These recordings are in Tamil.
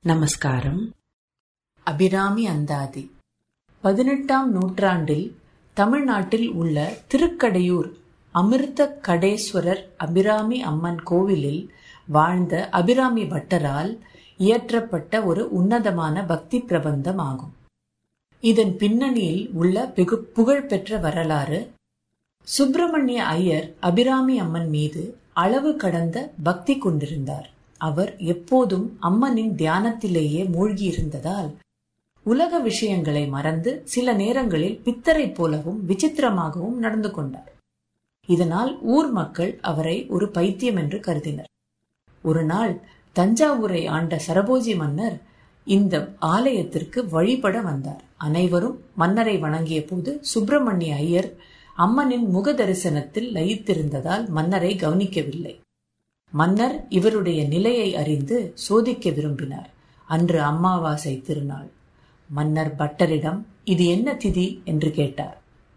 நமஸ்காரம் அபிராமி அந்தாதி பதினெட்டாம் நூற்றாண்டில் தமிழ்நாட்டில் உள்ள திருக்கடையூர் அமிர்த கடேஸ்வரர் அபிராமி அம்மன் கோவிலில் வாழ்ந்த அபிராமி பட்டரால் இயற்றப்பட்ட ஒரு உன்னதமான பக்தி பிரபந்தம் ஆகும் இதன் பின்னணியில் உள்ள வெகு புகழ்பெற்ற வரலாறு சுப்பிரமணிய ஐயர் அபிராமி அம்மன் மீது அளவு கடந்த பக்தி கொண்டிருந்தார் அவர் எப்போதும் அம்மனின் தியானத்திலேயே மூழ்கியிருந்ததால் உலக விஷயங்களை மறந்து சில நேரங்களில் பித்தரை போலவும் விசித்திரமாகவும் நடந்து கொண்டார் இதனால் ஊர் மக்கள் அவரை ஒரு பைத்தியம் என்று கருதினர் ஒரு நாள் தஞ்சாவூரை ஆண்ட சரபோஜி மன்னர் இந்த ஆலயத்திற்கு வழிபட வந்தார் அனைவரும் மன்னரை வணங்கிய போது சுப்பிரமணிய ஐயர் அம்மனின் முக தரிசனத்தில் லயித்திருந்ததால் மன்னரை கவனிக்கவில்லை மன்னர் இவருடைய நிலையை அறிந்து சோதிக்க விரும்பினார் அன்று அமாவாசை திருநாள் மன்னர் பட்டரிடம் இது என்ன திதி என்று கேட்டார்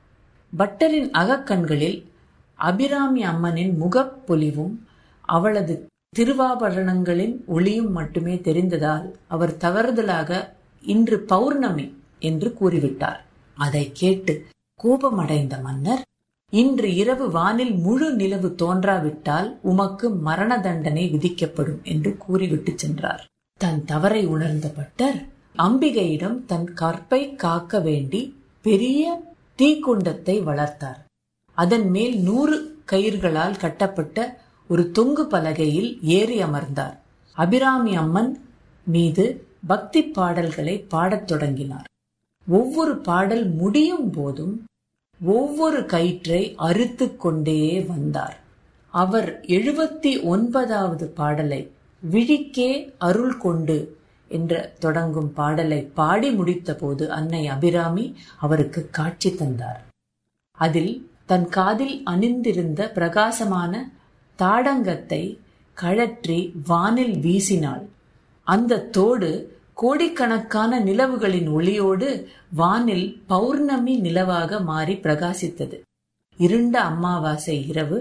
பட்டரின் அகக்கண்களில் அபிராமி அம்மனின் முகப்பொலிவும் அவளது திருவாபரணங்களின் ஒளியும் மட்டுமே தெரிந்ததால் அவர் தவறுதலாக இன்று பௌர்ணமி என்று கூறிவிட்டார் அதை கேட்டு கோபமடைந்த மன்னர் இன்று இரவு வானில் முழு நிலவு தோன்றாவிட்டால் உமக்கு மரண தண்டனை விதிக்கப்படும் என்று கூறிவிட்டு சென்றார் தன் தவறை உணர்ந்த பட்டர் அம்பிகையிடம் தன் கற்பை காக்க வேண்டி பெரிய தீக்குண்டத்தை வளர்த்தார் அதன் மேல் நூறு கயிர்களால் கட்டப்பட்ட ஒரு தொங்கு பலகையில் ஏறி அமர்ந்தார் அபிராமி அம்மன் மீது பக்தி பாடல்களை பாடத் தொடங்கினார் ஒவ்வொரு பாடல் முடியும் போதும் ஒவ்வொரு கயிற்றை அறுத்து கொண்டே வந்தார் அவர் எழுபத்தி ஒன்பதாவது பாடலை விழிக்கே அருள் கொண்டு என்ற தொடங்கும் பாடலை பாடி முடித்த போது அன்னை அபிராமி அவருக்கு காட்சி தந்தார் அதில் தன் காதில் அணிந்திருந்த பிரகாசமான தாடங்கத்தை கழற்றி வானில் வீசினாள் அந்த தோடு கோடிக்கணக்கான நிலவுகளின் ஒளியோடு வானில் பௌர்ணமி நிலவாக மாறி பிரகாசித்தது இருண்ட அமாவாசை இரவு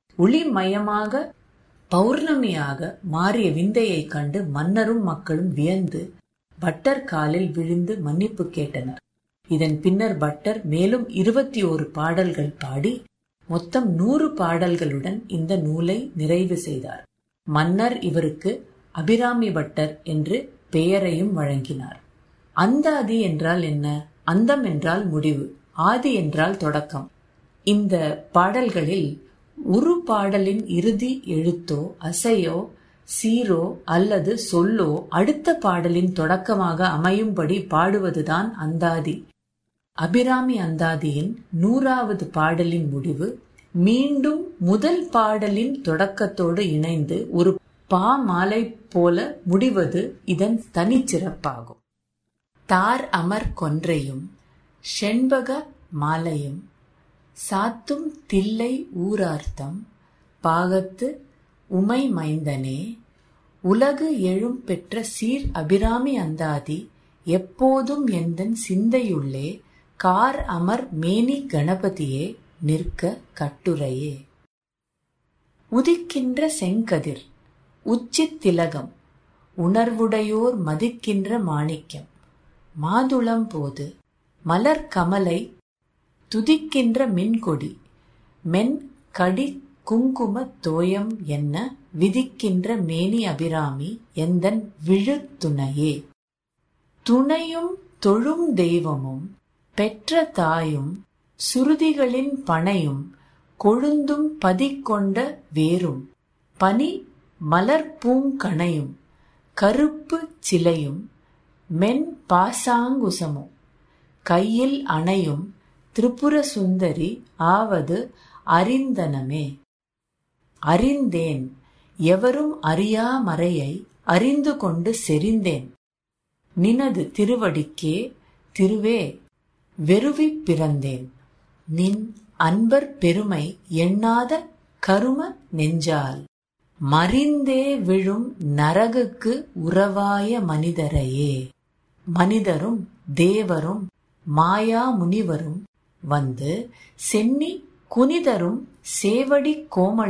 ஒளிமயமாக பௌர்ணமியாக மாறிய விந்தையைக் கண்டு மன்னரும் மக்களும் வியந்து பட்டர் காலில் விழுந்து மன்னிப்பு கேட்டனர் இதன் பின்னர் பட்டர் மேலும் இருபத்தி ஓரு பாடல்கள் பாடி மொத்தம் நூறு பாடல்களுடன் இந்த நூலை நிறைவு செய்தார் மன்னர் இவருக்கு அபிராமி பட்டர் என்று பெயரையும் வழங்கினார் அந்தாதி என்றால் என்ன அந்தம் என்றால் முடிவு ஆதி என்றால் தொடக்கம் இந்த பாடல்களில் ஒரு பாடலின் இறுதி எழுத்தோ அசையோ சீரோ அல்லது சொல்லோ அடுத்த பாடலின் தொடக்கமாக அமையும்படி பாடுவதுதான் அந்தாதி அபிராமி அந்தாதியின் நூறாவது பாடலின் முடிவு மீண்டும் முதல் பாடலின் தொடக்கத்தோடு இணைந்து ஒரு பா மாலை போல முடிவது இதன் தனிச்சிறப்பாகும் தார் அமர் கொன்றையும் செண்பக மாலையும் சாத்தும் தில்லை ஊரார்த்தம் பாகத்து உமை மைந்தனே உலகு எழும் பெற்ற சீர் அபிராமி அந்தாதி எப்போதும் எந்தன் சிந்தையுள்ளே கார் அமர் மேனி கணபதியே நிற்க கட்டுரையே உதிக்கின்ற செங்கதிர் உச்சி திலகம் உணர்வுடையோர் மதிக்கின்ற மாணிக்கம் மாதுளம் போது மலர் கமலை துதிக்கின்ற மின்கொடி மென் கடி குங்கும தோயம் என்ன விதிக்கின்ற மேனி அபிராமி எந்தன் விழுத்துணையே துணையும் தொழும் தெய்வமும் பெற்ற தாயும் சுருதிகளின் பனையும் கொழுந்தும் பதிக்கொண்ட வேரும் பனி மலர் பூங்கணையும் கருப்பு சிலையும் மென் பாசாங்குசமும் கையில் அணையும் திரிபுர சுந்தரி ஆவது அறிந்தனமே அறிந்தேன் எவரும் அறியா மறையை அறிந்து கொண்டு செறிந்தேன் நினது திருவடிக்கே திருவே வெறுவி பிறந்தேன் நின் அன்பர் பெருமை எண்ணாத கரும நெஞ்சால் மறிந்தே விழும் நரகுக்கு உறவாய மனிதரையே மனிதரும் தேவரும் மாயா முனிவரும் வந்து சென்னி குனிதரும் சேவடி கோமள